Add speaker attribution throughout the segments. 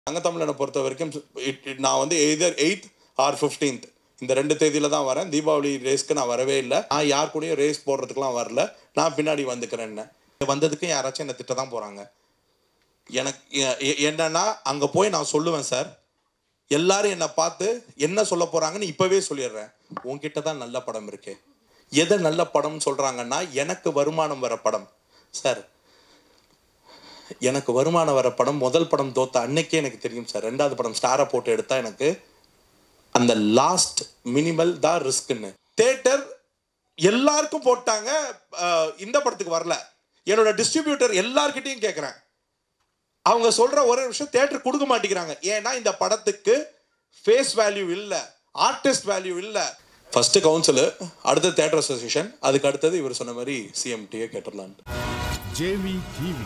Speaker 1: தங்கத்தமிழனை பொறுத்த வரைக்கும் it- it- நான் வந்து எய்தர் எயித் ஆர் ஃபிஃப்டீன்த் இந்த ரெண்டு தேதியில தான் வரேன் தீபாவளி ரேஸ்க்கு நான் வரவே இல்லை நான் யார் கூடயும் ரேஸ் போடுறதுக்குலாம் வரல நான் பின்னாடி வந்துக்கிறேன்னு வந்ததுக்கு யாராச்சும் என்னை திட்ட தான் போகிறாங்க எனக்கு எ- எ- என்னன்னா அங்கே போய் நான் சொல்லுவேன் சார் எல்லாரும் என்னை பார்த்து என்ன சொல்ல போகிறாங்கன்னு இப்போவே சொல்லிடுறேன் உன்கிட்ட தான் நல்ல படம் இருக்கு எதை நல்ல படம்னு சொல்கிறாங்கன்னா எனக்கு வருமானம் வர படம் சார் எனக்கு வருமானம் வர படம் முதல் படம் தோத்த அன்னைக்கே எனக்கு தெரியும் சார் ரெண்டாவது படம் ஸ்டாரை போட்டு எடுத்தா எனக்கு அந்த லாஸ்ட் மினிமல் தான் ரிஸ்க்னு தேட்டர் எல்லாருக்கும் போட்டாங்க அஹ், இந்த படத்துக்கு வரல என்னோட டிஸ்ட்ரிபியூட்டர் எல்லார்கிட்டயும் கேட்குறேன் அவங்க சொல்ற ஒரே விஷயம் தேட்டர் கொடுக்க மாட்டேங்கிறாங்க ஏன்னா இந்த படத்துக்கு ஃபேஸ் வேல்யூ இல்ல ஆர்டிஸ்ட் வேல்யூ இல்ல ஃபர்ஸ்ட் கவுன்சில் அடுத்து தேட்டர் அசோசியேஷன் அதுக்கு அடுத்தது இவர் சொன்ன மாதிரி சிஎம்டியே கேட்டுடலான்
Speaker 2: ஜேவி டிவி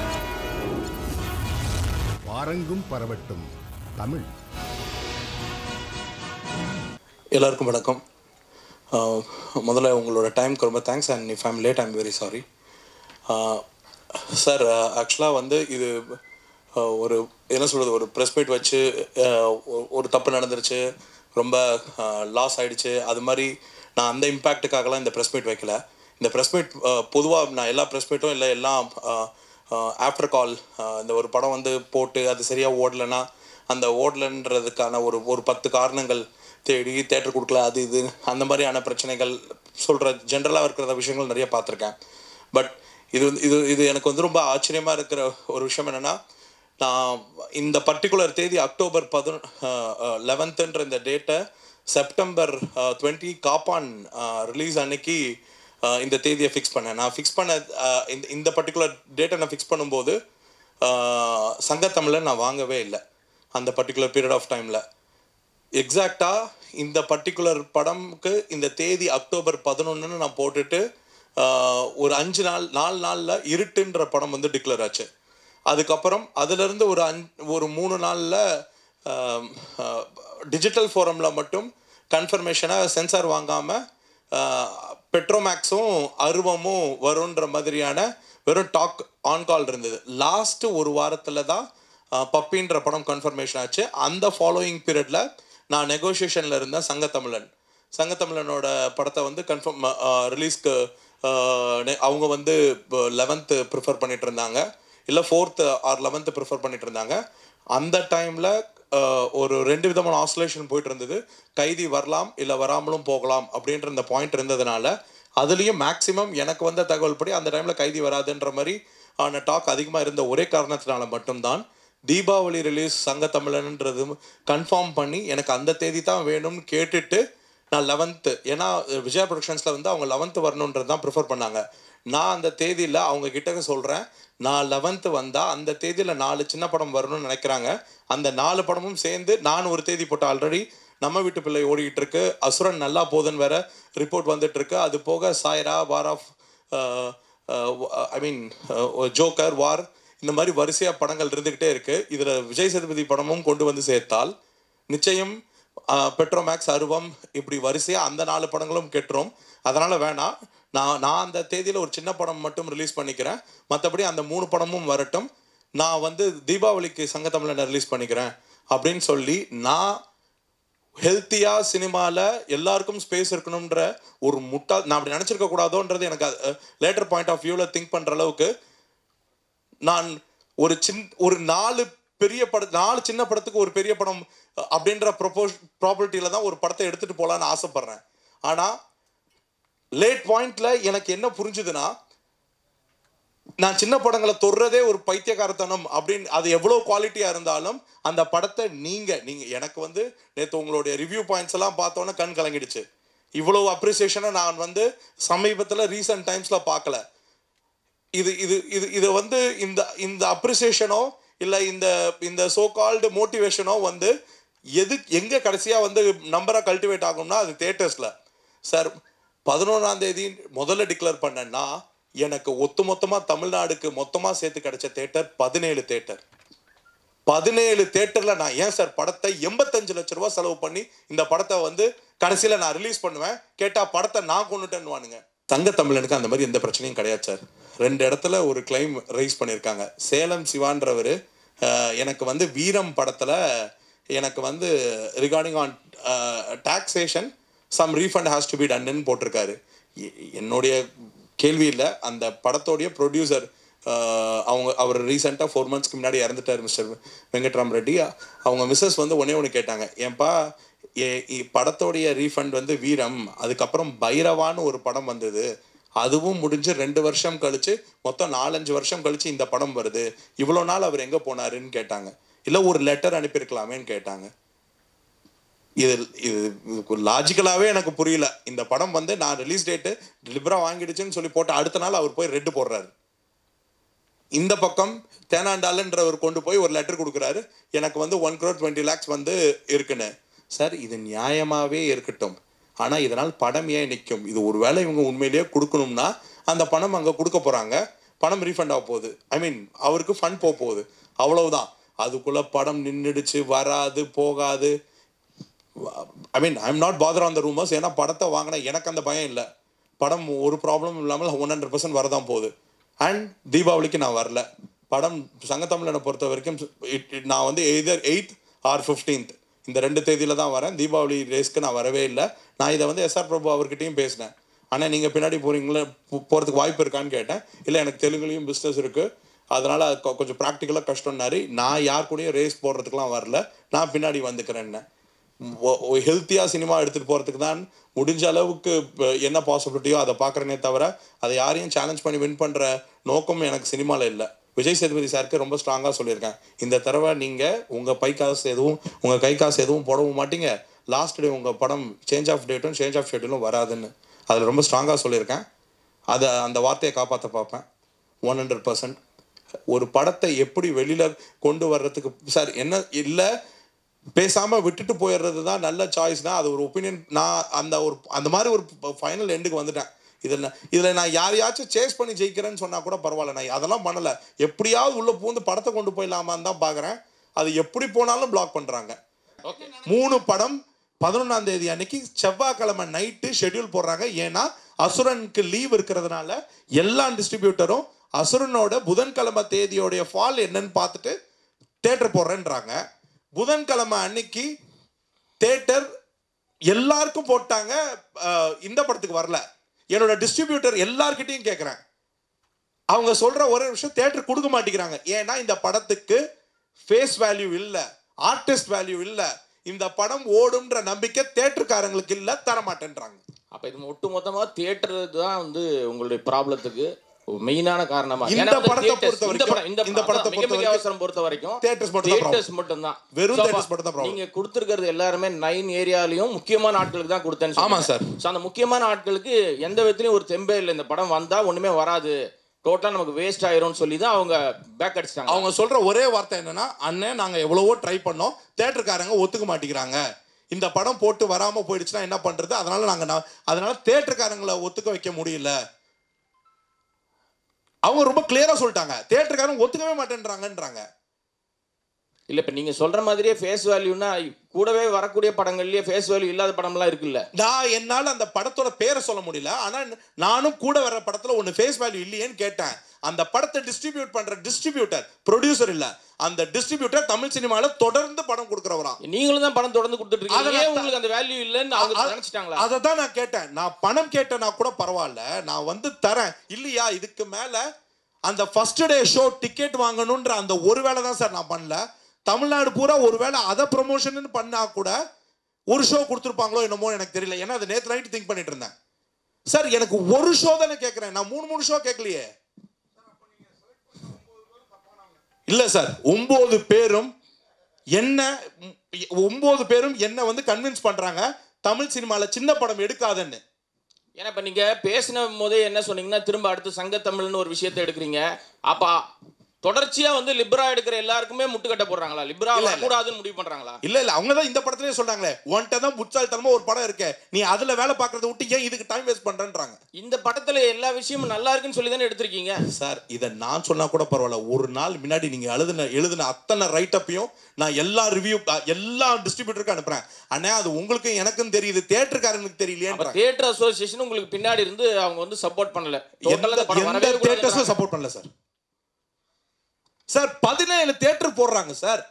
Speaker 2: வாரங்கும் பரவட்டும் தமிழ்
Speaker 1: எல்லாருக்கும் வணக்கம் ஆஹ் முதல்ல உங்களோட டைம்க்கு ரொம்ப thanks and if I'm late I'm very sorry sir ஆக்சுவலாக வந்து இது ஆஹ் ஒரு என்ன சொல்கிறது ஒரு ப்ரெஸ் மீட் வச்சு ஆஹ் ஒ- ஒரு தப்பு நடந்துருச்சு ரொம்ப லாஸ் ஆயிடுச்சு அது மாதிரி நான் அந்த இம்பேக்ட்டுக்காகலாம் இந்த ப்ரெஸ் மீட் வைக்கல இந்த ப்ரெஸ் மீட் பொதுவாக நான் எல்லா ப்ரெஸ் மீட்டும் இல்லை எல்லாம் ஆஃப்டர் கால் இந்த ஒரு படம் வந்து போட்டு அது சரியாக ஓடலைன்னா அந்த ஓடலன்றதுக்கான ஒரு ஒரு பத்து காரணங்கள் தேடி தேட்டர் கொடுக்கல அது இது அந்த மாதிரியான பிரச்சனைகள் சொல்கிற ஜென்ரலாக இருக்கிற விஷயங்கள் நிறைய பார்த்துருக்கேன் பட் இது வந்து இது இது எனக்கு வந்து ரொம்ப ஆச்சரியமாக இருக்கிற ஒரு விஷயம் என்னென்னா நான் இந்த பர்டிகுலர் தேதி அக்டோபர் பதினொ லெவன்த்துன்ற இந்த டேட்டை செப்டம்பர் டுவெண்ட்டி காப்பான் ரிலீஸ் அன்னைக்கு அஹ், இந்த தேதியை ஃபிக்ஸ் பண்ணேன் நான் ஃபிக்ஸ் பண்ண அஹ், இந்த இந்த பர்டிகுலர் டேட்டை நான் ஃபிக்ஸ் பண்ணும்போது அஹ், சங்கத்தமிழை நான் வாங்கவே இல்லை அந்த பர்டிகுலர் பீரியட் ஆஃப் டைமில் எக்ஸாக்டாக இந்த பர்டிகுலர் படம்க்கு இந்த தேதி அக்டோபர் பதினொன்றுன்னு நான் போட்டுட்டு ஆஹ், ஒரு அஞ்சு நாள் நாலு நாளில் இருட்டுன்ற படம் வந்து டிக்ளேர் ஆச்சு அதுக்கப்புறம் அதுலேருந்து ஒரு அஞ் ஒரு மூணு நாளில் டிஜிட்டல் ஃபோரமில் மட்டும் கன்ஃபர்மேஷனாக சென்சார் வாங்காமல் பெட்ரோமேக்ஸும் அருவமும் வரும்ன்ற மாதிரியான வெறும் டாக் ஆன் கால் இருந்தது லாஸ்ட்டு ஒரு வாரத்தில் தான் அஹ், பப்பின்ற படம் கன்ஃபர்மேஷன் ஆச்சு அந்த ஃபாலோயிங் பீரியடில் நான் நெகோசியேஷனில் இருந்தேன் சங்கத்தமிழன் சங்கத்தமிழனோட படத்தை வந்து கன்ஃபார்ம் ரிலீஸ்க்கு அவங்க வந்து லெவன்த்து ப்ரிஃபர் பண்ணிட்டு இருந்தாங்க இல்லை ஃபோர்த்து ஆர் லெவன்த்து ப்ரிஃபர் பண்ணிட்டு இருந்தாங்க அந்த டைமில் ஒரு ரெண்டு விதமான ஆசோலேஷன் போயிட்டு இருந்தது கைதி வரலாம் இல்லை வராமலும் போகலாம் அப்படின்ற இந்த பாயிண்ட் இருந்ததுனால அதுலேயும் மேக்ஸிமம் எனக்கு வந்த தகவல் படி அந்த டைமில் கைதி வராதுன்ற மாதிரி ஆன டாக் அதிகமாக இருந்த ஒரே காரணத்தினால மட்டும்தான் தீபாவளி ரிலீஸ் சங்கத்தமிழன்ன்றது கன்ஃபார்ம் பண்ணி எனக்கு அந்த தேதி தான் வேணும்னு கேட்டுட்டு நான் லெவன்த்து ஏன்னா விஜயா ப்ரொடக்ஷன்ஸில் வந்து அவங்க லெவன்த்து வரணுன்றது தான் ப்ரிஃபர் பண்ணாங்க நான் அந்த தேதியில் அவங்க கிட்ட சொல்கிறேன் நான் லெவன்த்து வந்தால் அந்த தேதியில் நாலு சின்ன படம் வரணும்னு நினைக்கிறாங்க அந்த நாலு படமும் சேர்ந்து நான் ஒரு தேதி போட்டு ஆல்ரெடி நம்ம வீட்டு பிள்ளை ஓடிக்கிட்டு இருக்கு அசுரன் நல்லா போகுதுன்னு வேற ரிப்போர்ட் வந்துட்டு இருக்கு அது போக Sye Raa War of I mean Joker War இந்த மாதிரி வரிசையாக படங்கள் இருந்துக்கிட்டே இருக்கு இதில் விஜய் சேதுபதி படமும் கொண்டு வந்து சேர்த்தால் நிச்சயம் பெட்ரோமேக்ஸ் அருவம் இப்படி வரிசையாக அந்த நாலு படங்களும் கெட்டுரும் அதனால் வேணாம் நான் நான் அந்த தேதியில் ஒரு சின்ன படம் மட்டும் ரிலீஸ் பண்ணிக்கிறேன் மற்றபடி அந்த மூணு படமும் வரட்டும் நான் வந்து தீபாவளிக்கு சங்கத்தமிழனை ரிலீஸ் பண்ணிக்கிறேன் அப்படின்னு சொல்லி நான் ஹெல்த்தியாக சினிமாவில் எல்லாருக்கும் ஸ்பேஸ் இருக்கணுன்ற ஒரு முட்டா நான் அப்படி நினச்சிருக்க கூடாதோன்றது எனக்கு லேட்டர் பாயிண்ட் ஆஃப் வியூவில் திங்க் பண்ணுற அளவுக்கு நான் ஒரு சின் ஒரு நாலு பெரிய பட நாலு சின்ன படத்துக்கு ஒரு பெரிய படம் அஹ், அப்படின்ற ப்ரொபோஸ் ப்ராபர்ட்டியில் தான் ஒரு படத்தை எடுத்துகிட்டு போகலான்னு ஆசைப்பட்றேன் ஆனால் லேட் பாயிண்ட்ல எனக்கு என்ன புரிஞ்சுதுன்னா நான் சின்ன படங்களை தொடுறதே ஒரு பைத்தியக்காரத்தனம் அப்படின்னு அது எவ்வளோ குவாலிட்டியாக இருந்தாலும் அந்த படத்தை நீங்கள் நீங்கள் எனக்கு வந்து நேற்று உங்களுடைய ரிவ்யூ பாயிண்ட்ஸ் எல்லாம் பார்த்தோன்னே கண் கலங்கிடுச்சு இவ்வளோ அப்ரிசியேஷனை நான் வந்து சமீபத்தில் ரீசன்ட் டைம்ஸில் பார்க்கல இது இது இது இது வந்து இந்த இந்த அப்ரிசியேஷனோ இல்லை இந்த இந்த சோ கால்டு மோட்டிவேஷனோ வந்து எது எங்கே கடைசியாக வந்து நம்பராக கல்டிவேட் ஆகும்னா அது தேட்டர்ஸில் சார் பதினொன்றாம் தேதி முதல்ல டிக்ளேர் பண்ணேன்னா எனக்கு ஒத்து மொத்தமாக தமிழ்நாடுக்கு மொத்தமாக சேர்த்து கிடைச்ச தேட்டர் பதினேழு தேட்டர் பதினேழு தேட்டரில் நான் ஏன் சார் படத்தை எண்பத்தஞ்சு லட்ச ரூபா செலவு பண்ணி இந்த படத்தை வந்து கடைசியில் நான் ரிலீஸ் பண்ணுவேன் கேட்டால் படத்தை நான் கொண்டுட்டேன்னுவானுங்க தங்க தமிழனுக்கு அந்த மாதிரி எந்த பிரச்சனையும் கிடையாது சார் ரெண்டு இடத்துல ஒரு கிளைம் ரைஸ் பண்ணியிருக்காங்க சேலம் சிவான்றவர் அஹ், எனக்கு வந்து வீரம் படத்தில் எனக்கு வந்து regarding on taxation some refund has to be டன்னு போட்டிருக்காரு எ- என்னுடைய கேள்வி இல்லை அந்த படத்தோடைய ப்ரொடியூசர் அவங்க அவர் ரீசெண்டாக ஃபோர் மந்த்ஸ்க்கு முன்னாடி இறந்துட்டார் மிஸ்டர் வெங்கட்ராம் ரெட்டி அவங்க மிஸ்ஸஸ் வந்து ஒன்னே ஒன்று கேட்டாங்க ஏன்பா ஏ- இ- படத்தோடைய ரீஃபண்ட் வந்து வீரம் அதுக்கப்புறம் பைரவான்னு ஒரு படம் வந்தது அதுவும் முடிஞ்சு ரெண்டு வருஷம் கழிச்சு மொத்தம் நாலஞ்சு வருஷம் கழிச்சு இந்த படம் வருது இவ்வளோ நாள் அவர் எங்கே போனாருன்னு கேட்டாங்க இல்லை ஒரு லெட்டர் அனுப்பியிருக்கலாமேன்னு கேட்டாங்க இது இது லாஜிக்கலாகவே எனக்கு புரியல இந்த படம் வந்து நான் ரிலீஸ் டேட்டு லிபரா வாங்கிடுச்சுன்னு சொல்லி போட்டு அடுத்த நாள் அவர் போய் ரெட்டு போடுறாரு இந்த பக்கம் தேனாண்டாலன்றவர் கொண்டு போய் ஒரு லெட்டர் கொடுக்குறாரு எனக்கு வந்து ஒன் crore டுவெண்ட்டி லேக்ஸ் வந்து இருக்குன்னு சார் இது நியாயமாகவே இருக்கட்டும் ஆனால் இதனால் படம் ஏன் நிற்கும் இது ஒருவேளை இவங்க உண்மையிலேயே கொடுக்கணும்னா அந்த பணம் அங்கே கொடுக்க போகிறாங்க பணம் ரீஃபண்ட் ஆக போகுது ஐ மீன் அவருக்கு ஃபண்ட் போக போகுது அவ்வளவுதான் அதுக்குள்ளே படம் நின்றுடுச்சு வராது போகாது I mean I am not bother on the rumours ஏன்னா படத்தை வாங்கின எனக்கு அந்த பயம் இல்லை படம் ஒரு ப்ராப்ளமும் இல்லாமல் ஒன் ஹண்ட்ரட் பர்சன்ட் வரதான் போகுது அண்ட் தீபாவளிக்கு நான் வரல படம் சங்கத்தமிழனை பொறுத்த வரைக்கும் it- it- நான் வந்து எய்தர் எயித் ஆர் ஃபிஃப்டீன்த் இந்த ரெண்டு தேதியில தான் வரேன் தீபாவளி ரேஸ்க்கு நான் வரவே இல்லை நான் இதை வந்து எஸ்ஆர் பிரபு அவர்கிட்டயும் பேசினேன் ஆனால் நீங்கள் பின்னாடி போகிறீங்களா போகிறதுக்கு வாய்ப்பு இருக்கான்னு கேட்டேன் இல்லை எனக்கு தெலுங்குலேயும் பிஸ்னஸ் இருக்குது அதனால் அது கொ- கொஞ்சம் ப்ராக்டிக்கலாக கஷ்டம்னாரு நான் யார் கூடயும் ரேஸ் போடுறதுக்குலாம் வரல நான் பின்னாடி வந்துக்கிறேன்னு ஹெல்த்தியாக சினிமா எடுத்துகிட்டு போகிறதுக்கு தான் முடிஞ்ச அளவுக்கு இப்ப என்ன பாசிபிலிட்டியோ அதை பார்க்குறேனே தவிர அதை யாரையும் சேலஞ்ச் பண்ணி வின் பண்ணுற நோக்கம் எனக்கு சினிமாவில் இல்லை விஜய் சேதுபதி சாருக்கு ரொம்ப ஸ்ட்ராங்காக சொல்லியிருக்கேன் இந்த தடவை நீங்கள் உங்கள் பை காசு எதுவும் உங்கள் கை காசு எதுவும் போடவும் மாட்டீங்க லாஸ்ட் டே உங்கள் படம் சேஞ்ச் ஆஃப் டேட்டும் சேஞ்ச் ஆஃப் ஷெட்யூலும் வராதுன்னு அதில் ரொம்ப ஸ்ட்ராங்காக சொல்லியிருக்கேன் அதை அந்த வார்த்தையை காப்பாற்ற பார்ப்பேன் ஒன் ஹண்ட்ரட் பர்சன்ட் ஒரு படத்தை எப்படி வெளியில் கொண்டு வர்றதுக்கு சார் என்ன இல்லை பேசாமல் விட்டுட்டு போயிடுறது தான் நல்ல சாய்ஸ்னா அது ஒரு ஒப்பீனியன் நான் அந்த ஒரு அந்த மாதிரி ஒரு ஃபைனல் எண்டுக்கு வந்துட்டேன் இதில் இதில் நான் யாரையாச்சும் சேஸ் பண்ணி ஜெயிக்கிறேன்னு சொன்னால் கூட பரவாயில்ல நான் அதெல்லாம் பண்ணலை எப்படியாவது உள்ளே பூந்து படத்தை கொண்டு போயிடலாமான்னு தான் பார்க்குறேன் அது எப்படி போனாலும் பிளாக் பண்ணுறாங்க
Speaker 3: ஓகே
Speaker 1: மூணு படம் பதினொன்றாம் தேதி அன்னைக்கு செவ்வாய்க்கிழமை நைட்டு ஷெட்யூல் போடுறாங்க ஏன்னா அசுரனுக்கு லீவ் இருக்கிறதுனால எல்லா டிஸ்ட்ரிபியூட்டரும் அசுரனோட புதன்கிழமை தேதியோடைய ஃபால் என்னன்னு பார்த்துட்டு தேட்டர் போடுறேன்றாங்க புதன்கிழமை அன்னைக்கு தேட்டர் எல்லாருக்கும் போட்டாங்க அஹ், இந்த படத்துக்கு வரல என்னோட டிஸ்ட்ரிபியூட்டர் எல்லார்கிட்டையும் கேட்குறேன் அவங்க சொல்ற ஒரே விஷயம் தேட்டர் கொடுக்க மாட்டேங்கிறாங்க ஏன்னா இந்த படத்துக்கு ஃபேஸ் வேல்யூ இல்ல ஆர்டிஸ்ட் வேல்யூ இல்ல இந்த படம் ஓடும்ன்ற நம்பிக்கை தேட்டருக்காரங்களுக்கு இல்ல தர மாட்டேன்றாங்க
Speaker 3: அப்ப இது ஒட்டு மொத்தமா தியேட்டர் தான் வந்து உங்களுடைய ப்ராப்ளத்துக்கு மெயினான காரணமா
Speaker 1: இந்த
Speaker 3: ஏன்னா வந்து
Speaker 1: படத்தை
Speaker 3: theatres-
Speaker 1: பொறுத்த
Speaker 3: இந்த
Speaker 1: வரைக்கும்,
Speaker 3: படம் இந்த
Speaker 1: இந்த படத்தை
Speaker 3: படத்தை மிக
Speaker 1: பொறுத்த
Speaker 3: மிக
Speaker 1: வரைக்கும்
Speaker 3: அவசரம் பொறுத்த வரைக்கும்
Speaker 1: theatres மட்டும் தான்
Speaker 3: theatres மட்டும் தான்
Speaker 1: வெறும்
Speaker 3: So,
Speaker 1: theatres மட்டும் தான் problem.
Speaker 3: நீங்க கொடுத்திருக்கிறது எல்லாருமே நைன் ஏரியாலையும் முக்கியமான ஆட்களுக்கு தான் கொடுத்தேன்னு
Speaker 1: ஆமா
Speaker 3: சொன்னீங்க. So, அந்த முக்கியமான ஆட்களுக்கு எந்த விதத்துலயும் ஒரு தெம்பே இல்லை இந்த படம் வந்தா ஒண்ணுமே வராது டோட்டலா நமக்கு வேஸ்ட் ஆயிரும்னு சொல்லி தான் அவங்க பேக் அடிச்சிட்டாங்க
Speaker 1: அவங்க சொல்ற ஒரே வார்த்தை என்னன்னா அண்ணன் நாங்க எவ்வளவோ ட்ரை பண்ணோம் தேட்டருக்காரங்க ஒத்துக்க மாட்டேங்கிறாங்க இந்த படம் போட்டு வராம போயிடுச்சுன்னா என்ன பண்றது அதனால நாங்க நா- அதனால தேட்டருக்காரங்களை ஒத்துக்க வைக்க முடியல அவங்க ரொம்ப கிளியரா சொல்லிட்டாங்க தேட்டருக்காரங்க ஒத்துக்கவே மாட்டேன்றாங்கன்றாங்க
Speaker 3: இல்ல இப்ப நீங்க சொல்ற மாதிரியே ஃபேஸ் வேல்யூனா கூடவே வரக்கூடிய படங்கள்லயே ஃபேஸ் வேல்யூ இல்லாத படம்லாம் இருக்குல்ல
Speaker 1: நான் என்னால அந்த படத்தோட பேரை சொல்ல முடியல ஆனா நானும் கூட வர படத்துல ஒன்னு ஃபேஸ் வேல்யூ இல்லையேன்னு கேட்டேன் அந்த படத்தை டிஸ்ட்ரிபியூட் பண்ற டிஸ்ட்ரிபியூட்டர் ப்ரொடியூசர் இல்ல அந்த டிஸ்ட்ரிபியூட்டர் தமிழ் சினிமால தொடர்ந்து படம் கொடுக்குறவரா
Speaker 3: நீங்களும் தான் படம் தொடர்ந்து கொடுத்துட்டு இருக்கீங்க
Speaker 1: அதனால
Speaker 3: ஏன் உங்களுக்கு அந்த வேல்யூ இல்லைன்னு அவங்க நினைச்சிட்டாங்களா
Speaker 1: அதை தான் நான் கேட்டேன் நான் பணம் கேட்டேன்னா கூட பரவாயில்ல நான் வந்து தரேன் இல்லையா இதுக்கு மேல அந்த ஃபர்ஸ்ட் டே ஷோ டிக்கெட் வாங்கணுன்ற அந்த ஒரு வேலை தான் சார் நான் பண்ணல தமிழ்நாடு பூரா ஒரு வேளை அதை ப்ரொமோஷன் பண்ணா கூட ஒரு ஷோ கொடுத்துருப்பாங்களோ என்னமோ எனக்கு தெரியல ஏன்னா அது நேற்று நைட்டு திங்க் பண்ணிட்டு இருந்தேன் சார் எனக்கு ஒரு ஷோ தானே கேட்குறேன் நான் மூணு மூணு ஷோ கேட்கலையே இல்ல சார் ஒன்பது பேரும் என்ன ம், ஒன்பது பேரும் என்ன வந்து கன்வின்ஸ் பண்றாங்க தமிழ் சினிமால சின்ன படம் எடுக்காதன்னு
Speaker 3: ஏன்னா இப்ப நீங்க பேசின போதே என்ன சொன்னீங்கன்னா திரும்ப அடுத்து சங்க தமிழ்னு ஒரு விஷயத்தை எடுக்கிறீங்க அப்ப தொடர்ச்சியா வந்து லிப்ரா எடுக்கிற எல்லாருக்குமே முட்டுக்கட்டை போடுறாங்களா லிப்ரா
Speaker 1: இல்ல, இல்ல.
Speaker 3: வரக்கூடாதுன்னு முடிவு பண்றாங்களா
Speaker 1: இல்ல இல்ல அவங்க தான் இந்த படத்துலயே சொல்றாங்களே உன்கிட்ட தான் புட்சாலித்தனமா ஒரு படம் இருக்கு நீ அதுல வேலை பார்க்கறத விட்டு ஏன் இதுக்கு டைம் வேஸ்ட் பண்றேன்றாங்க
Speaker 3: இந்த படத்துல எல்லா விஷயமும் நல்லா இருக்குன்னு சொல்லி தானே எடுத்திருக்கீங்க
Speaker 1: சார் இதை நான் சொன்னா கூட பரவாயில்ல ஒரு நாள் முன்னாடி நீங்க எழுதின எழுதின அத்தனை ரைட்டப்பையும் நான் எல்லா ரிவ்யூ எல்லா டிஸ்ட்ரிபியூட்டருக்கும் அனுப்புறேன் அண்ணா அது உங்களுக்கும் எனக்கும் தெரியுது தேட்டருக்காரங்களுக்கு
Speaker 3: அப்ப
Speaker 1: தெரியலையே
Speaker 3: தியேட்டர் அசோசியேஷன் உங்களுக்கு பின்னாடி இருந்து அவங்க வந்து சப்போர்ட் பண்ணல Total ஆ
Speaker 1: எந்த
Speaker 3: இந்த படம்
Speaker 1: எந்த
Speaker 3: வரவே
Speaker 1: தேட்டர்ஸும்
Speaker 3: கூடாதுன்றாங்க.
Speaker 1: சப்போர்ட் பண்ணல சார் சார் பதினேழு தேட்டர் போடுறாங்க சார்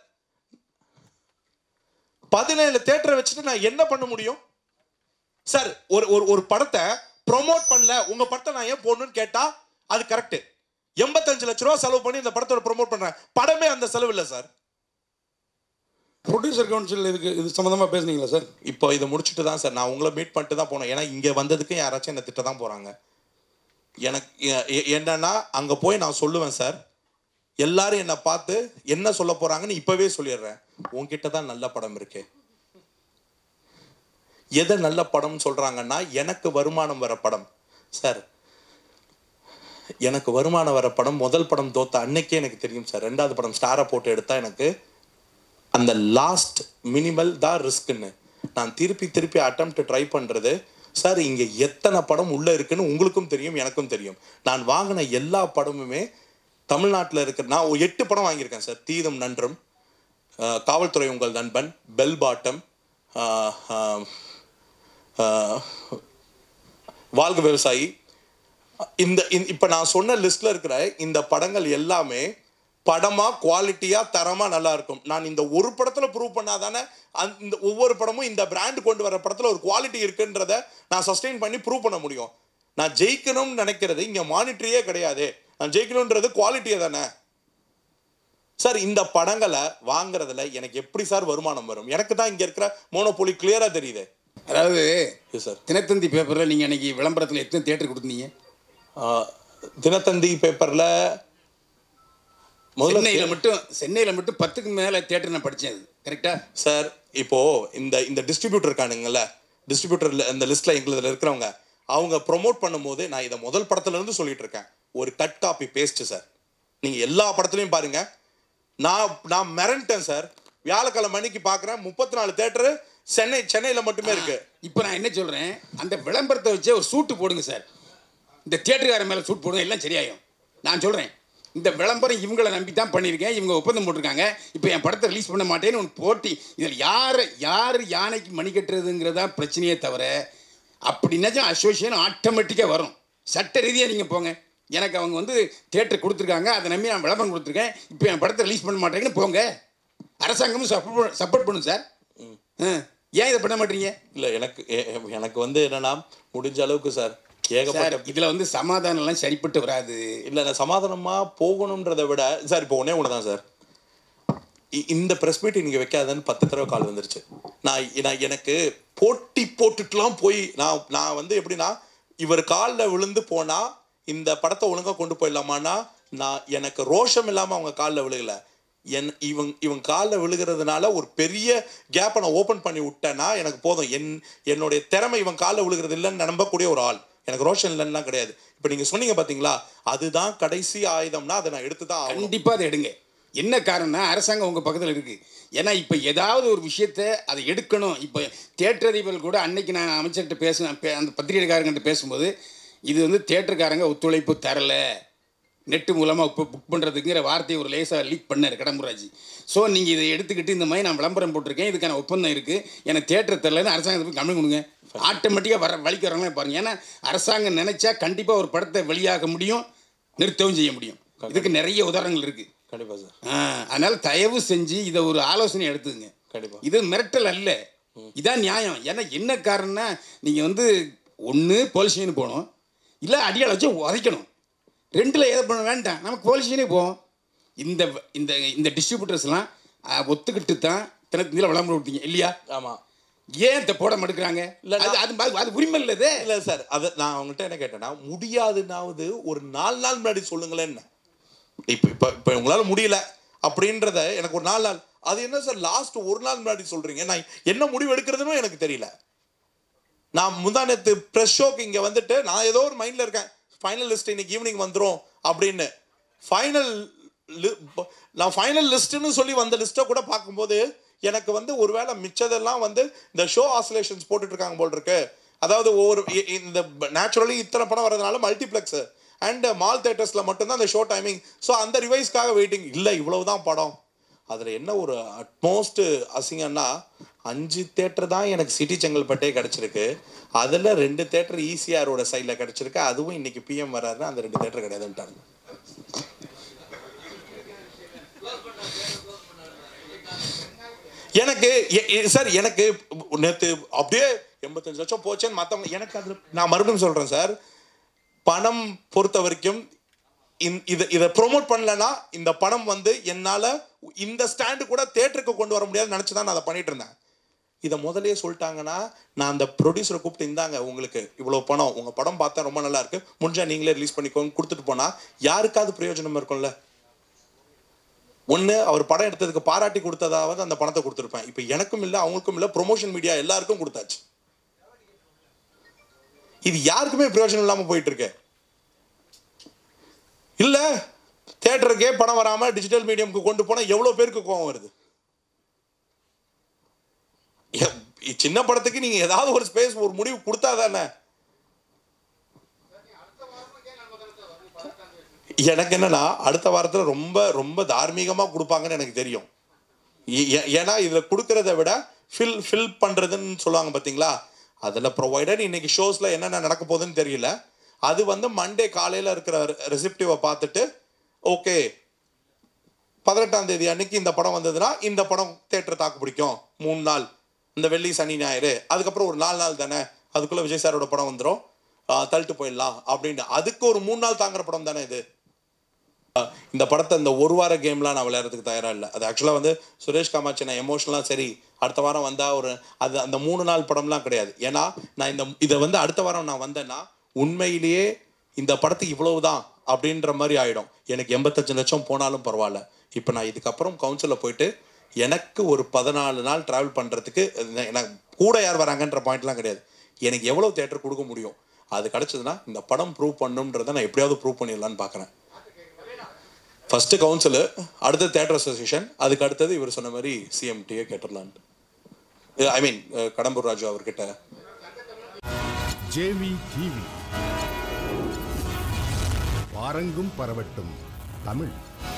Speaker 1: பதினேழு தேட்டரை வச்சுட்டு நான் என்ன பண்ண முடியும் சார் ஒரு ஒரு ஒரு படத்தை ப்ரோமோட் பண்ணல உங்க படத்தை நான் ஏன் போடணும்னு கேட்டா அது கரெக்ட் எண்பத்தஞ்சு லட்ச ரூபா செலவு பண்ணி இந்த படத்தோட ப்ரோமோட் பண்றேன் படமே அந்த செலவு இல்லை சார்
Speaker 4: ப்ரொடியூசர் கவுன்சில் இதுக்கு இது சம்மந்தமாக பேசுனீங்களா சார்
Speaker 1: இப்போ இதை முடிச்சுட்டு தான் சார் நான் உங்களை மீட் பண்ணிட்டு தான் போனேன் ஏன்னா இங்கே வந்ததுக்கு யாராச்சும் என்னை திட்ட தான் போகிறாங்க எனக்கு எ- எ- என்னன்னா அங்கே போய் நான் சொல்லுவேன் சார் எல்லாரும் என்னை பார்த்து என்ன சொல்ல போகிறாங்கன்னு இப்போவே சொல்லிடுறேன் உன்கிட்ட தான் நல்ல படம் இருக்கு எதை நல்ல படம்னு சொல்கிறாங்கன்னா எனக்கு வருமானம் வர படம் சார் எனக்கு வருமானம் வர படம் முதல் படம் தோத்த அன்னைக்கே எனக்கு தெரியும் சார் ரெண்டாவது படம் ஸ்டாரை போட்டு எடுத்தா எனக்கு அந்த லாஸ்ட் மினிமல் தான் ரிஸ்க்குன்னு நான் திருப்பி திருப்பி அட்டம்ப்ட் ட்ரை பண்ணுறது சார் இங்கே எத்தனை படம் உள்ளே இருக்குன்னு உங்களுக்கும் தெரியும் எனக்கும் தெரியும் நான் வாங்கின எல்லா படமுமே தமிழ்நாட்டில் இருக்கிற நான் ஒரு எட்டு படம் வாங்கியிருக்கேன் சார் தீதும் நன்றும் அஹ், காவல்துறை உங்கள் நண்பன் பெல் பாட்டம் அஹ், அஹ், அஹ், வாழ்க விவசாயி இந்த இந்த- இப்ப நான் சொன்ன லிஸ்ட்ல இருக்கிற இந்த படங்கள் எல்லாமே படமா குவாலிட்டியா தரமா நல்லா இருக்கும் நான் இந்த ஒரு படத்துல ப்ரூவ் பண்ணாதானே அந்த இந்த ஒவ்வொரு படமும் இந்த பிராண்ட் கொண்டு வர படத்துல ஒரு குவாலிட்டி இருக்குன்றத நான் சஸ்டெயின் பண்ணி ப்ரூவ் பண்ண முடியும் நான் ஜெயிக்கணும்னு நினைக்கிறது இங்க மானிட்டரியே கிடையாது நான் ஜெயிக்கணும்ன்றது குவாலிட்டியே தானே சார் இந்த படங்களை வாங்குறதுல எனக்கு எப்படி சார் வருமானம் வரும் எனக்கு தான் இங்க இருக்கிற மோனோபோலி கிளியரா தெரியுது
Speaker 4: அதாவது
Speaker 1: சார்
Speaker 4: தினத்தந்தி பேப்பரில் நீங்கள் அன்னைக்கு விளம்பரத்தில் எத்தனை தேட்டர் கொடுத்தீங்க
Speaker 1: தினத்தந்தி பேப்பர்ல முதல்ல
Speaker 4: சென்னையில் மட்டும் சென்னையில் மட்டும் பத்துக்கு மேலே தேட்டர் நான் படித்தேன் அது கரெக்டா
Speaker 1: சார் இப்போ இந்த இந்த டிஸ்ட்ரிபியூட்டர் இருக்கானுங்கல்ல டிஸ்ட்ரிபியூட்டர் இந்த லிஸ்ட்ல எங்களுதுல இருக்கிறவங்க அவங்க ப்ரோமோட் பண்ணும்போது நான் இதை முதல் படத்துல இருந்து சொல்லிட்டு இருக்கேன் ஒரு கட் காப்பி பேஸ்ட் சார் நீங்க எல்லா படத்துலயும் பாருங்க நான் நான் மிரண்டேன் சார் வியாழக்கிழமை மணிக்கு பார்க்குறேன் முப்பத்தி நாலு தேட்டரு சென்னை சென்னையில மட்டுமே இருக்கு
Speaker 4: இப்போ நான் என்ன சொல்கிறேன் அந்த விளம்பரத்தை வச்சே ஒரு சூட்டு போடுங்க சார் இந்த தியேட்டருக்காரன் மேலே சூட் போடுங்க எல்லாம் சரியாயும் நான் சொல்கிறேன் இந்த விளம்பரம் இவங்களை நம்பி தான் பண்ணியிருக்கேன் இவங்க ஒப்பந்தம் போட்டிருக்காங்க இப்போ என் படத்தை ரிலீஸ் பண்ண மாட்டேன்னு ஒன்று போட்டி இதில் யார் யார் யானைக்கு மணி கட்டுறதுங்கிறதா பிரச்சனையே தவிர அப்படின்னாச்சும் அசோசியேஷன் ஆட்டோமேட்டிக்காக வரும் சட்ட ரீதியாக நீங்கள் போங்க எனக்கு அவங்க வந்து தியேட்டர் கொடுத்துருக்காங்க அதை நம்பி நான் விளம்பரம் கொடுத்துருக்கேன் இப்போ என் படத்தை ரிலீஸ் பண்ண மாட்டேங்கன்னு போங்க அரசாங்கமும் சப்போர்ட் சப்போர்ட் பண்ணும் சார் ஆ. ஏன் இதை பண்ண மாட்டீங்க
Speaker 1: இல்ல எனக்கு எ- எ- எனக்கு வந்து என்னன்னா முடிஞ்ச அளவுக்கு சார்
Speaker 4: சார்
Speaker 1: ஏகப்பட்ட
Speaker 4: இதுல வந்து சமாதானம் எல்லாம் சரிப்பட்டு வராது
Speaker 1: இல்ல நான் சமாதானமா போகணுன்றதை விட சார் இப்போ ஒன்னே ஒன்று தான் சார் இ- இந்த ப்ரெஸ் மீட் நீங்க வைக்காதன்னு பத்து தடவை கால் வந்துருச்சு நான் நான் எனக்கு போட்டி போட்டுட்டுலாம் போய் நான் நான் வந்து எப்படின்னா இவர் காலில் விழுந்து போனா இந்த படத்தை ஒழுங்கா கொண்டு போயிடலாமான்னா நான் எனக்கு ரோஷம் இல்லாம அவங்க காலில் விழுகல என் இவன் இவன் காலில் விழுகிறதுனால ஒரு பெரிய கேப்பை நான் ஓப்பன் பண்ணி விட்டேன்னா எனக்கு போதும் என் என்னுடைய திறமை இவன் காலில் விழுகிறது இல்லைன்னு நம்பக்கூடிய ஒரு ஆள் எனக்கு ரோஷன் இல்லைன்னா கிடையாது இப்போ நீங்க சொன்னீங்க பாத்தீங்களா அதுதான் கடைசி ஆயுதம்னா அதை நான் எடுத்து தான் ஆகணும்
Speaker 4: கண்டிப்பா அதை எடுங்க என்ன காரணம்னா அரசாங்கம் உங்க பக்கத்துல இருக்கு ஏன்னா இப்ப ஏதாவது ஒரு விஷயத்த அதை எடுக்கணும் இப்போ தேட்டர் அதிபர் கூட அன்னைக்கு நான் அமைச்சர்கிட்ட பேசினேன் பே- அந்த பத்திரிகைக்காரங்கிட்ட பேசும்போது இது வந்து தேட்டருக்காரங்க ஒத்துழைப்பு தரல நெட்டு மூலமாக இப்போ புக் பண்ணுறதுங்கிற வார்த்தையை ஒரு லேசாக லீக் பண்ணார் கடம்புராஜ் ஸோ நீங்கள் இதை எடுத்துக்கிட்டு இந்த மாதிரி நான் விளம்பரம் போட்டிருக்கேன் இதுக்கான ஒப்பந்தம் இருக்குது எனக்கு தேட்டர் தரலன்னு அரசாங்கத்துக்கு கம்மி கொடுங்க ஆட்டோமேட்டிக்காக வர வழிக்கு வரவங்களே பாருங்க ஏன்னா அரசாங்கம் நினைச்சா கண்டிப்பாக ஒரு படத்தை வெளியாக முடியும் நிறுத்தவும் செய்ய முடியும் இதுக்கு நிறைய உதாரணங்கள் இருக்குது
Speaker 1: கண்டிப்பா சார்
Speaker 4: அதனால தயவு செஞ்சு இதை ஒரு ஆலோசனை எடுத்துங்க
Speaker 1: கண்டிப்பா
Speaker 4: இது மிரட்டல் அல்ல இதான் நியாயம் ஏன்னா என்ன காரணம்னா நீங்கள் வந்து ஒன்று போலீஸ் ஸ்டேஷனுக்கு போகணும் இல்லை அடியாள வச்சு உதைக்கணும் ரெண்டில் எதை பண்ண வேண்டாம் நம்ம போலீஸ் ஸ்டேஷனுக்கு போவோம் இந்த இந்த இந்த டிஸ்ட்ரிபியூட்டர்ஸ்லாம் அஹ், ஒத்துக்கிட்டு தான் தினத்தில் விளம்பரம் விட்டீங்க இல்லையா
Speaker 1: ஆமா
Speaker 4: ஏன் இதை போட மாட்டேங்கிறாங்க
Speaker 1: இல்ல,
Speaker 4: அது அது அது உரிமை இல்லை இது
Speaker 1: இல்ல சார் அத நான் அவங்ககிட்ட என்ன கேட்டேன்னா முடியாதுன்னாவது ஒரு நாலு நாள் முன்னாடி சொல்லுங்களேன் இப்ப இப்ப இப்ப உங்களால முடியல அப்படின்றத எனக்கு ஒரு நாலு நாள் அது என்ன சார் லாஸ்ட் ஒரு நாள் முன்னாடி சொல்றீங்க நான் என்ன முடிவு எடுக்கிறதுன்னு எனக்கு தெரியல நான் முந்தானத்து ப்ரெஸ் ஷோக்கு இங்க வந்துட்டு நான் ஏதோ ஒரு மைண்ட்ல இருக்கேன் ஃபைனல் லிஸ்ட் இன்னைக்கு ஈவினிங் வந்துரும் அப்படின்னு ஃபைனல் நான் ஃபைனல் லிஸ்ட்னு சொல்லி வந்த லிஸ்ட்டை கூட பார்க்கும்போது எனக்கு வந்து ஒருவேளை மிச்சதெல்லாம் வந்து இந்த ஷோ ஆசிலேஷன்ஸ் போட்டுட்டு இருக்காங்க போல் இருக்கு அதாவது ஒவ்வொரு இ- இந்த நேச்சுரலி இத்தனை படம் வரதுனால மல்டிப்ளெக்ஸ் அண்ட் மால் தேட்டர்ஸில் மட்டும்தான் அந்த ஷோ டைமிங் ஸோ அந்த ரிவைஸ்க்காக வெயிட்டிங் இல்லை இவ்வளவுதான் படம் அதில் என்ன ஒரு அட்மோஸ்ட் அசிங்கம்னா அஞ்சு தேட்டர் தான் எனக்கு சிட்டி செங்கல்பட்டே கிடச்சிருக்கு அதில் ரெண்டு தேட்டர் ஈசிஆரோட சைடில் கிடச்சிருக்கு அதுவும் இன்னைக்கு பிஎம் வராருன்னா அந்த ரெண்டு தேட்டர் கிடையாதுன்ட்டாங்க எனக்கு எ- எ- சார் எனக்கு நேற்று அப்படியே எண்பத்தஞ்சு லட்சம் போச்சேன்னு மற்றவங்க எனக்கு அது நான் மறுபடியும் சொல்கிறேன் சார் பணம் பொறுத்த வரைக்கும் இந்- இதை இதை ப்ரோமோட் பண்ணலனா இந்த பணம் வந்து என்னால் இந்த ஸ்டாண்டு கூட தேட்டருக்கு கொண்டு வர முடியாதுன்னு நினச்சி தான் நான் அதை பண்ணிட்டு இருந்தேன் இதை முதல்லயே சொல்லிட்டாங்கன்னா நான் அந்த ப்ரொடியூசரை கூப்பிட்டு இந்தாங்க உங்களுக்கு இவ்வளோ பணம் உங்கள் படம் பார்த்தா ரொம்ப நல்லா இருக்கு முடிஞ்சா நீங்களே ரிலீஸ் பண்ணிக்கோங்க கொடுத்துட்டு போனால் யாருக்காவது பிரயோஜனம் இருக்கும்ல ஒன்று அவர் படம் எடுத்ததுக்கு பாராட்டி கொடுத்ததாவது அந்த பணத்தை கொடுத்துருப்பேன் இப்போ எனக்கும் இல்லை அவங்களுக்கும் இல்லை ப்ரொமோஷன் மீடியா எல்லாருக்கும் கொடுத்தாச்சு இது யாருக்குமே பிரயோஜனம் இல்லாமல் போயிட்டு இருக்கு இல்லை தேட்டருக்கே பணம் வராமல் டிஜிட்டல் மீடியம்க்கு கொண்டு போனால் எவ்வளோ பேருக்கு கோவம் வருது எ- சின்ன படத்துக்கு நீங்கள் ஏதாவது ஒரு ஸ்பேஸ் ஒரு முடிவு கொடுத்தா தானே எனக்கு என்னன்னா அடுத்த வாரத்தில் ரொம்ப ரொம்ப தார்மீகமாக கொடுப்பாங்கன்னு எனக்கு தெரியும் ஏ- ஏ- ஏன்னா இதில் கொடுக்கறத விட ஃபில் ஃபில் பண்ணுறதுன்னு சொல்லுவாங்க பார்த்தீங்களா அதில் ப்ரொவைடட் இன்னைக்கு ஷோஸில் என்னென்ன நடக்க போகுதுன்னு தெரியல அது வந்து மண்டே காலையில் இருக்கிற ரெசிப்டிவை பார்த்துட்டு ஓகே பதினெட்டாம் தேதி அன்னைக்கு இந்த படம் வந்ததுன்னா இந்த படம் தேட்டர் தாக்கு பிடிக்கும் மூணு நாள் இந்த வெள்ளி சனி ஞாயிறு அதுக்கப்புறம் ஒரு நாலு நாள் தானே அதுக்குள்ளே விஜய் சாரோட படம் வந்துடும் தள்ளிட்டு போயிடலாம் அப்படின்னு அதுக்கு ஒரு மூணு நாள் தாங்குற படம் தானே இது அஹ் இந்த படத்தை இந்த ஒரு வார கேம்லாம் நான் விளையாடுறதுக்கு தயாராக இல்லை அது ஆக்சுவலாக வந்து சுரேஷ் காமாட்சி நான் எமோஷனலாக சரி அடுத்த வாரம் வந்தால் ஒரு அது அந்த மூணு நாள் படம்லாம் கிடையாது ஏன்னா நான் இந்த இதை வந்து அடுத்த வாரம் நான் வந்தேன்னா உண்மையிலேயே இந்த படத்துக்கு இவ்வளவு தான் அப்படின்ற மாதிரி ஆகிடும் எனக்கு எண்பத்தஞ்சு லட்சம் போனாலும் பரவாயில்ல இப்போ நான் இதுக்கப்புறம் கவுன்சிலில் போயிட்டு எனக்கு ஒரு பதினாலு நாள் ட்ராவல் பண்ணுறதுக்கு எனக்கு கூட யார் வராங்கன்ற பாயிண்ட்லாம் கிடையாது எனக்கு எவ்வளோ தேட்டர் கொடுக்க முடியும் அது கிடச்சதுன்னா இந்த படம் ப்ரூவ் பண்ணுன்றதை நான் எப்படியாவது ப்ரூவ் பண்ணிடலான்னு பார்க்குறேன் ஃபர்ஸ்ட் கவுன்சிலு அடுத்து தேட்டர் அசோசியேஷன் அதுக்கு அடுத்தது இவர் சொன்ன மாதிரி சிஎம்டியே கேட்டுடலான்ட்டு ஐ மீன் கடம்பூர் ராஜு அவர்கிட்ட
Speaker 2: ஜேவி டிவி வாரங்கும் பரவட்டும் தமிழ்